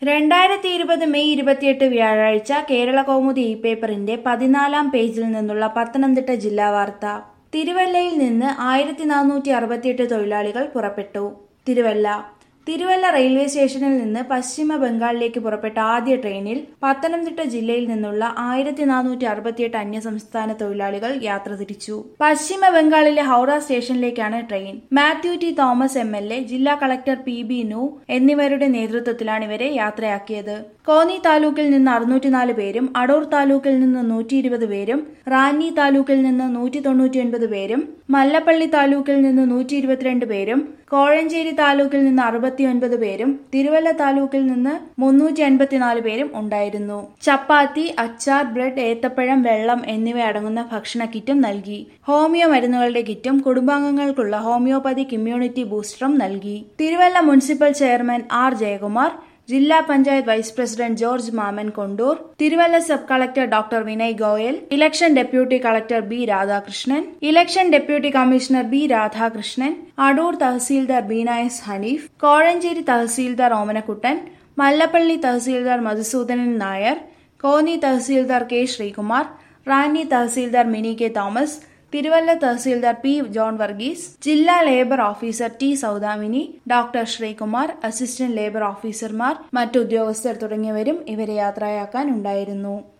രണ്ടായിരത്തി ഇരുപത് മെയ് ഇരുപത്തിയെട്ട് വ്യാഴാഴ്ച കേരള കൗമുദി ഇ പേപ്പറിന്റെ പതിനാലാം പേജിൽ നിന്നുള്ള പത്തനംതിട്ട ജില്ലാ വാർത്ത തിരുവല്ലയിൽ നിന്ന് ആയിരത്തി നാനൂറ്റി അറുപത്തിയെട്ട് തൊഴിലാളികൾ പുറപ്പെട്ടു തിരുവല്ല തിരുവല്ല റെയിൽവേ സ്റ്റേഷനിൽ നിന്ന് പശ്ചിമ ബംഗാളിലേക്ക് പുറപ്പെട്ട ആദ്യ ട്രെയിനിൽ പത്തനംതിട്ട ജില്ലയിൽ നിന്നുള്ള ആയിരത്തി നാനൂറ്റി അറുപത്തിയെട്ട് അന്യസംസ്ഥാന തൊഴിലാളികൾ യാത്ര തിരിച്ചു പശ്ചിമ ബംഗാളിലെ ഹൗറ സ്റ്റേഷനിലേക്കാണ് train Mathew T Thomas M L A ജില്ലാ കളക്ടർ പി ബി നു എന്നിവരുടെ നേതൃത്വത്തിലാണ് ഇവരെ യാത്രയാക്കിയത് കോന്നി താലൂക്കിൽ നിന്ന് അറുന്നൂറ്റിനാല് പേരും അടൂർ താലൂക്കിൽ നിന്ന് നൂറ്റി ഇരുപത് പേരും റാന്നി താലൂക്കിൽ നിന്ന് നൂറ്റി തൊണ്ണൂറ്റി ഒൻപത് പേരും മല്ലപ്പള്ളി താലൂക്കിൽ നിന്ന് നൂറ്റി ഇരുപത്തിരണ്ട് പേരും കോഴഞ്ചേരി താലൂക്കിൽ നിന്ന് അറുപത്തിയൊൻപത് പേരും തിരുവല്ല താലൂക്കിൽ നിന്ന് മുന്നൂറ്റി അൻപത്തിനാല് പേരും ഉണ്ടായിരുന്നു ചപ്പാത്തി അച്ചാർ ബ്രെഡ് ഏത്തപ്പഴം വെള്ളം എന്നിവ അടങ്ങുന്ന ഭക്ഷണ കിറ്റും നൽകി ഹോമിയോ മരുന്നുകളുടെ കിറ്റും കുടുംബാംഗങ്ങൾക്കുള്ള ഹോമിയോപ്പതിക് ഇമ്മ്യൂണിറ്റി ബൂസ്റ്ററും നൽകി Thiruvalla municipal chairman R Jayakumar ജില്ലാ panchayat vice president George Mammen Kondoor Thiruvalla sub collector doctor Vinay Goyal election deputy collector B Radhakrishnan election deputy commissioner B Radhakrishnan Adoor tahsildar Beena S Haneef Kozhencherry tahsildar Omanakuttan Mallappally tahsildar Madhusoodanan Nair Konni tahsildar K Sreekumar Ranni tahsildar Mini K Thomas Thiruvalla tahsildar P John Varghese ജില്ലാ labour officer T Soudamini doctor Sreekumar assistant labour ഓഫീസർമാർ മറ്റു ഉദ്യോഗസ്ഥർ തുടങ്ങിയവരും ഇവരെ യാത്രയാക്കാൻ ഉണ്ടായിരുന്നു